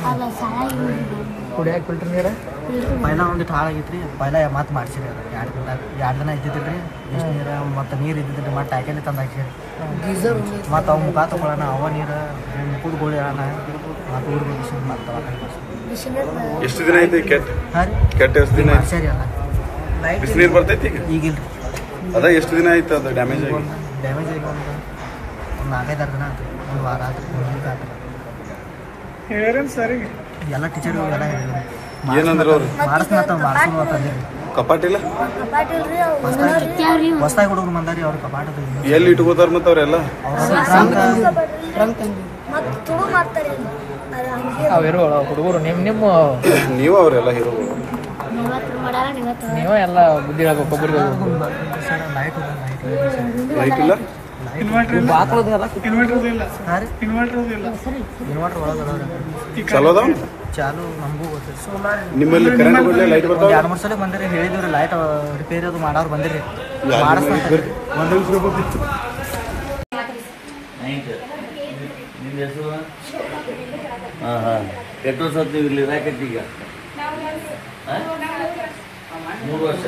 ಅಲ್ಲ ಸಾಲಾಗಿ ಕುಡಿಯಾಕ ಫಿಲ್ಟರ್ ನೀರ ಪೈಲ ಒಂದಿಟ್ಟು ಹಾಳಾಗಿತ್ತು ರೀ ಪೈಲ ಮತ್ತೆ ಮಾಡಿಸಿರಿ ಅದು ಎರಡು ದಿನ ಎರಡು ದಿನ ಇದ್ದಿದ್ದಿಲ್ಲ ರೀ ಎಷ್ಟು ನೀರು ಮತ್ತು ನೀರು ಇದ್ದಿದ್ದಿಲ್ಲ ಮತ್ತೆ ಟ್ಯಾಕೆಲ್ಲಿ ತಂದು ಹಾಕಿರಿ ಗೀಸರ್ ಮತ್ತು ಅವು ಮುಖ ತಗೊಳ್ಳೋಣ ಅವ ನೀರು ಮುಖದ ಗೋಳಿ ಹೇಳೋಣ ಮತ್ತು ಊರಿಗೆ ಬಿಸಿ ಮತ್ತೆ ಎಷ್ಟು ದಿನ ಐತಿ ಕೆಟ್ಟ ಹಾಂ ರೀ ಕೆಟ್ಟ ಎಷ್ಟು ದಿನ ಐತಿ ಸರಿ ಅಲ್ಲ ಬಿಸಿನೀರು ಬರ್ತೈತಿ ಈಗ ಈಗಿಲ್ಲ ಅದ ಎಷ್ಟು ದಿನ ಆಯ್ತು ಅದು ಡ್ಯಾಮೇಜ್ ಆಗಿ ಡ್ಯಾಮೇಜ್ ಆಗಿ ಒಂದು ಒಂದು ನಾಲ್ಕೈದು ದಿನ ಆಯ್ತು ಒಂದು ವಾರ ಆಯ್ತು ಒಂದು ವೀಕ್ ಆಯ್ತು ಹೇಳ್ಯಾರೇನು ಸರಿ ಎಲ್ಲ ಟೀಚರ್ ಎಲ್ಲ ಹೇಳಿದ್ರು ಏನಂದ್ರು ಅವ್ರು ಮಾಡಿಸ್ನತ್ತ ಮಾಡಿಸೋದು ಅಂತಂದಿರಿ ಕಪಾಟ್ ಇಲ್ಲ ಕಿತ್ಯಾವ್ರಿ ಹೊಸ್ದಾಗಿ ಹುಡುಗರು ಬಂದಾರಿ ಅವ್ರ ಕಪಾಟದ ಎಲ್ಲಿ ಇಟ್ಕೋತಾರ ಮತ್ತೆ ಅವ್ರೆಲ್ಲ ಮತ್ತು ತುಳು ಮಾಡ್ತಾರೆ ಅವಿರೋ ಹುಡುಗರು ನಿಮ್ಮ ನಿಮ್ಮ ನೀವು ಅವರೆಲ್ಲ ಹೀರೋಗಳು ನೀವತ್ತು ಮಾಡಾರ ನೀವತ್ತು ನೀವೇ ಎಲ್ಲ ಬುದ್ಧಿ ಹೇಳ್ಬೇಕು ಒಬ್ಬರಿಗೆ ಲೈಟ್ ಲೈಟ್ ಇಲ್ಲ ಬಾಕ್ಲದ ಎಲ್ಲ ಹಾಂ ರೀ ಇನ್ವರ್ಟರ್ ಒಳಗೆ ಅದಾವ್ರಿ ಚಲೋ ಅದಾವ ಚಾಲು ನಮಗೂ ಗೊತ್ತಿಲ್ಲ ನಿಮ್ಮಲ್ಲಿ ಕರೆಂಟ್ ಬಿಡ್ಲೆ ಲೈಟ್ ಒಂದು ಬರ್ತಾವ ಎರಡು ಮೂರು ಸಲ ಬಂದಿರಿ ಹೇಳಿದ್ವಿ ಲೈಟ್ ರಿಪೇರಿ ಅದು ಮಾಡೋರು ಬಂದಿರಿ ಯಾರು ಮಾಡಿಸ್ತಾರೆ ಬರ್ರಿ. ಒಂದ್ ನಿಮಿಷ ಬರ್ರಿ. ನಿಮ್ಮ ಹೆಸರು ಹಾಂ ಹಾಂ ಎಷ್ಟು ವರ್ಷ ಆಯ್ತು ನೀವು ಇಲ್ಲಿ ರಾಕೆಟ್ ಈಗ ಹಾಂ? ಮೂರು ವರ್ಷ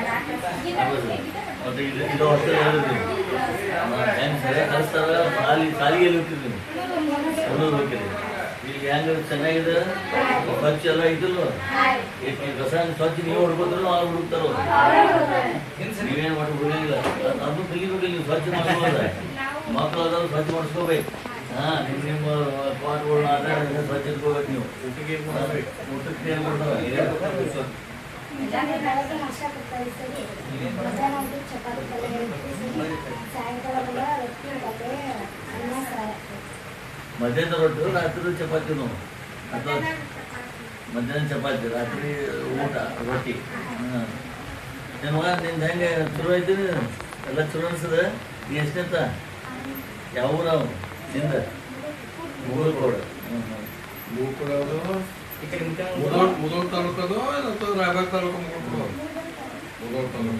ಮತ್ತೆ ಇದು ಇದು ಹಾಸ್ಟೆಲ್ ಹೇಳಿದ್ರಿ ಹೆಂಗೆ ಸರಿ ಕಳಿಸ್ತಾರ ಸಾಲಿ ಸಾಲಿಗೆ ಎಲ್ಲಿ ಹೋಗ್ತಿದ್ರಿ ನೀವು ಹೋಗ್ತೀರಿ ಈಗ ಹೆಂಗೆ ಚೆನ್ನಾಗಿದೆ ಸ್ವಚ್ಛ ಎಲ್ಲ ಇದಿಲ್ಲ ಎಷ್ಟು ಕಸ ಸ್ವಚ್ಛ ನೀವು ಹೊಡ್ಕೋದ್ರು ಅವ್ರು ಹುಡುಕ್ತಾರೋ ನೀವೇನು ಮಾಡಿ ಹುಡುಗಿಲ್ಲ ಅದು ತೆಗಿಬೇಕು ನೀವು ಸ್ವಚ್ಛ ಮಾಡ್ಬೋದ ಮಕ್ಕಳು ಅದಾದ್ರು ಸ್ವಚ್ಛ ಮಾಡಿಸ್ಕೋಬೇಕು ಹಾಂ ನಿಮ್ಮ ನಿಮ್ಮ ಪಾಟ್ಗಳನ್ನ ಅದ ಸ್ವಚ್ಛ ಇಟ್ಕೋಬೇಕು ನೀವು ಊಟಕ್ಕೆ ಏನು ಮಾಡ್ಬೇಕು ಊಟಕ್ಕೆ ಏನು ಮಾಡ್ತಾರೆ ಮಧ್ಯಾಹ್ನ ರೊಟ್ಟಿ ರಾತ್ರಿ ಚಪಾತಿನೂ ಅಥವಾ ಮಧ್ಯಾಹ್ನ ಚಪಾತಿ ರಾತ್ರಿ ಊಟ ರೊಟ್ಟಿ ಹಾಂ ನಿಮ್ಗ ನಿಂದು ಹೆಂಗೆ ಚಲೋ ಐತಿ ಎಲ್ಲ ಚಲೋ ಅನ್ಸದ ನೀ ಎಷ್ಟಂತ ಯಾವ ಊರ ಅವ ನಿಂದ ಮುಗುಳ್ಕೋಡ ಹ್ಞೂ ಹ್ಞೂ ಮುದೋಳ್ ಮುದೋಳ್ ತಾಲೂಕದು ಅಥವಾ ರಾಯಬಾಗ್ ತಾಲೂಕು ಮುಗೋಳ್ ಮುದೋಳ್ ತಾಲೂಕು